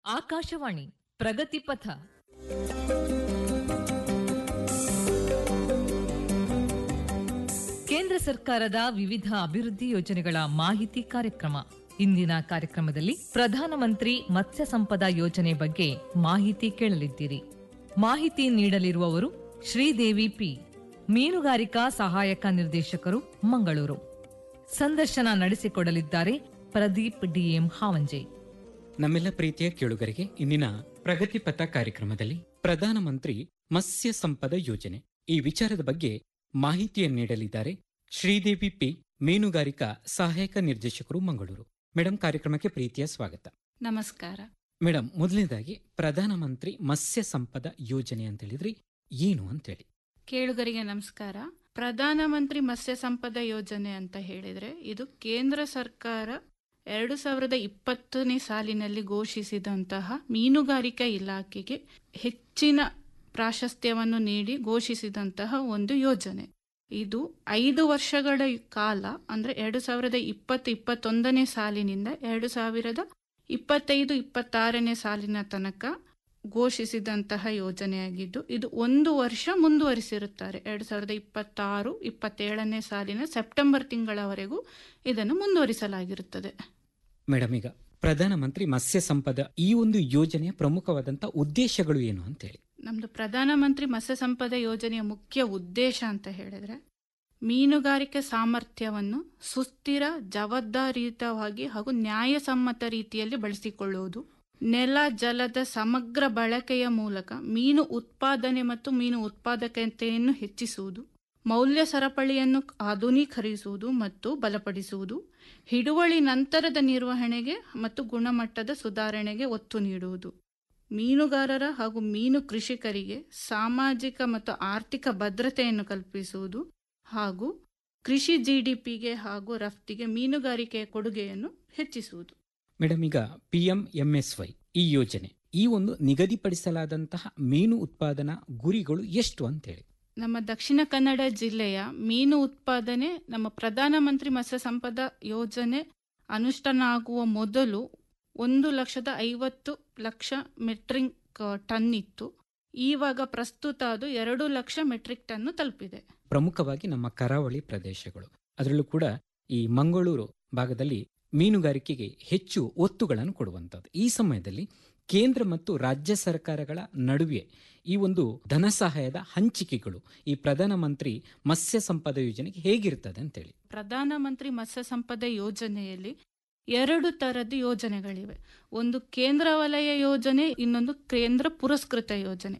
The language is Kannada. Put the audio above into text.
ಆಕಾಶವಾಣಿ ಪ್ರಗತಿ ಪಥ ಕೇಂದ್ರ ಸರ್ಕಾರದ ವಿವಿಧ ಅಭಿವೃದ್ಧಿ ಯೋಜನೆಗಳ ಮಾಹಿತಿ ಕಾರ್ಯಕ್ರಮ ಇಂದಿನ ಕಾರ್ಯಕ್ರಮದಲ್ಲಿ ಪ್ರಧಾನಮಂತ್ರಿ ಮತ್ಸ್ಯ ಸಂಪದ ಯೋಜನೆ ಬಗ್ಗೆ ಮಾಹಿತಿ ಕೇಳಲಿದ್ದೀರಿ ಮಾಹಿತಿ ನೀಡಲಿರುವವರು ಶ್ರೀದೇವಿ ಪಿ ಮೀನುಗಾರಿಕಾ ಸಹಾಯಕ ನಿರ್ದೇಶಕರು ಮಂಗಳೂರು ಸಂದರ್ಶನ ನಡೆಸಿಕೊಡಲಿದ್ದಾರೆ ಪ್ರದೀಪ್ ಡಿಎಂ ಹಾವಂಜೆ ನಮ್ಮೆಲ್ಲ ಪ್ರೀತಿಯ ಕೇಳುಗರಿಗೆ ಇಂದಿನ ಪ್ರಗತಿ ಪಥ ಕಾರ್ಯಕ್ರಮದಲ್ಲಿ ಪ್ರಧಾನಮಂತ್ರಿ ಮತ್ಸ್ಯ ಸಂಪದ ಯೋಜನೆ ಈ ವಿಚಾರದ ಬಗ್ಗೆ ಮಾಹಿತಿಯನ್ನು ನೀಡಲಿದ್ದಾರೆ ಶ್ರೀದೇವಿ ಪಿ ಮೀನುಗಾರಿಕಾ ಸಹಾಯಕ ನಿರ್ದೇಶಕರು ಮಂಗಳೂರು ಮೇಡಮ್ ಕಾರ್ಯಕ್ರಮಕ್ಕೆ ಪ್ರೀತಿಯ ಸ್ವಾಗತ ನಮಸ್ಕಾರ ಮೇಡಮ್ ಮೊದಲನೇದಾಗಿ ಪ್ರಧಾನಮಂತ್ರಿ ಮತ್ಸ್ಯ ಸಂಪದ ಯೋಜನೆ ಅಂತ ಹೇಳಿದ್ರಿ ಏನು ಅಂತೇಳಿ ಕೇಳುಗರಿಗೆ ನಮಸ್ಕಾರ ಪ್ರಧಾನಮಂತ್ರಿ ಮತ್ಸ್ಯ ಸಂಪದ ಯೋಜನೆ ಅಂತ ಹೇಳಿದ್ರೆ ಇದು ಕೇಂದ್ರ ಸರ್ಕಾರ ಎರಡು ಸಾವಿರದ ಇಪ್ಪತ್ತನೇ ಸಾಲಿನಲ್ಲಿ ಘೋಷಿಸಿದಂತಹ ಮೀನುಗಾರಿಕಾ ಇಲಾಖೆಗೆ ಹೆಚ್ಚಿನ ಪ್ರಾಶಸ್ತ್ಯವನ್ನು ನೀಡಿ ಘೋಷಿಸಿದಂತಹ ಒಂದು ಯೋಜನೆ ಇದು ಐದು ವರ್ಷಗಳ ಕಾಲ ಅಂದ್ರೆ ಎರಡು ಸಾವಿರದ ಇಪ್ಪತ್ತು ಇಪ್ಪತ್ತೊಂದನೇ ಸಾಲಿನಿಂದ ಎರಡು ಸಾವಿರದ ಇಪ್ಪತ್ತೈದು ಇಪ್ಪತ್ತಾರನೇ ಸಾಲಿನ ತನಕ ಘೋಷಿಸಿದಂತಹ ಯೋಜನೆಯಾಗಿದ್ದು ಇದು ಒಂದು ವರ್ಷ ಮುಂದುವರಿಸಿರುತ್ತಾರೆ ಎರಡು ಸಾವಿರದ ಇಪ್ಪತ್ತಾರು ಇಪ್ಪತ್ತೇಳನೇ ಸಾಲಿನ ಸೆಪ್ಟೆಂಬರ್ ತಿಂಗಳವರೆಗೂ ಇದನ್ನು ಮುಂದುವರಿಸಲಾಗಿರುತ್ತದೆ ಮೇಡಮ್ ಈಗ ಪ್ರಧಾನಮಂತ್ರಿ ಮತ್ಸ್ಯ ಸಂಪದ ಈ ಒಂದು ಯೋಜನೆಯ ಪ್ರಮುಖವಾದಂತ ಉದ್ದೇಶಗಳು ಏನು ಅಂತೇಳಿ ನಮ್ದು ಪ್ರಧಾನಮಂತ್ರಿ ಮತ್ಸ್ಯ ಸಂಪದ ಯೋಜನೆಯ ಮುಖ್ಯ ಉದ್ದೇಶ ಅಂತ ಹೇಳಿದ್ರೆ ಮೀನುಗಾರಿಕೆ ಸಾಮರ್ಥ್ಯವನ್ನು ಸುಸ್ಥಿರ ಜವಾಬ್ದಾರಿಯುತವಾಗಿ ಹಾಗೂ ನ್ಯಾಯಸಮ್ಮತ ರೀತಿಯಲ್ಲಿ ಬಳಸಿಕೊಳ್ಳುವುದು ನೆಲ ಜಲದ ಸಮಗ್ರ ಬಳಕೆಯ ಮೂಲಕ ಮೀನು ಉತ್ಪಾದನೆ ಮತ್ತು ಮೀನು ಉತ್ಪಾದಕತೆಯನ್ನು ಹೆಚ್ಚಿಸುವುದು ಮೌಲ್ಯ ಸರಪಳಿಯನ್ನು ಆಧುನೀಕರಿಸುವುದು ಮತ್ತು ಬಲಪಡಿಸುವುದು ಹಿಡುವಳಿ ನಂತರದ ನಿರ್ವಹಣೆಗೆ ಮತ್ತು ಗುಣಮಟ್ಟದ ಸುಧಾರಣೆಗೆ ಒತ್ತು ನೀಡುವುದು ಮೀನುಗಾರರ ಹಾಗೂ ಮೀನು ಕೃಷಿಕರಿಗೆ ಸಾಮಾಜಿಕ ಮತ್ತು ಆರ್ಥಿಕ ಭದ್ರತೆಯನ್ನು ಕಲ್ಪಿಸುವುದು ಹಾಗೂ ಕೃಷಿ ಜಿಡಿಪಿಗೆ ಹಾಗೂ ರಫ್ತಿಗೆ ಮೀನುಗಾರಿಕೆಯ ಕೊಡುಗೆಯನ್ನು ಹೆಚ್ಚಿಸುವುದು ಮೇಡಮ್ ಈಗ P M M S Y ಈ ಯೋಜನೆ ಈ ಒಂದು ನಿಗದಿಪಡಿಸಲಾದಂತಹ ಮೀನು ಉತ್ಪಾದನಾ ಗುರಿಗಳು ಎಷ್ಟು ಅಂತೇಳಿ ನಮ್ಮ ದಕ್ಷಿಣ ಕನ್ನಡ ಜಿಲ್ಲೆಯ ಮೀನು ಉತ್ಪಾದನೆ ನಮ್ಮ ಪ್ರಧಾನಮಂತ್ರಿ ಮತ್ಸ್ಯ ಸಂಪದ ಯೋಜನೆ ಅನುಷ್ಠಾನ ಆಗುವ ಮೊದಲು ಒಂದು ಲಕ್ಷದ ಐವತ್ತು ಲಕ್ಷ ಮೆಟ್ರಿಕ್ ಟನ್ ಇತ್ತು ಈವಾಗ ಪ್ರಸ್ತುತ ಅದು ಎರಡು ಲಕ್ಷ ಮೆಟ್ರಿಕ್ ಟನ್ ತಲುಪಿದೆ ಪ್ರಮುಖವಾಗಿ ನಮ್ಮ ಕರಾವಳಿ ಪ್ರದೇಶಗಳು ಅದರಲ್ಲೂ ಕೂಡ ಈ ಮಂಗಳೂರು ಭಾಗದಲ್ಲಿ ಮೀನುಗಾರಿಕೆಗೆ ಹೆಚ್ಚು ಒತ್ತುಗಳನ್ನು ಕೊಡುವಂಥದ್ದು ಈ ಸಮಯದಲ್ಲಿ ಕೇಂದ್ರ ಮತ್ತು ರಾಜ್ಯ ಸರ್ಕಾರಗಳ ನಡುವೆ ಈ ಒಂದು ಧನ ಸಹಾಯದ ಹಂಚಿಕೆಗಳು ಈ ಪ್ರಧಾನಮಂತ್ರಿ ಮತ್ಸ್ಯ ಸಂಪದ ಯೋಜನೆಗೆ ಹೇಗಿರ್ತದೆ ಅಂತೇಳಿ ಪ್ರಧಾನಮಂತ್ರಿ ಮತ್ಸ್ಯ ಸಂಪದ ಯೋಜನೆಯಲ್ಲಿ ಎರಡು ತರದ ಯೋಜನೆಗಳಿವೆ ಒಂದು ಕೇಂದ್ರ ವಲಯ ಯೋಜನೆ ಇನ್ನೊಂದು ಕೇಂದ್ರ ಪುರಸ್ಕೃತ ಯೋಜನೆ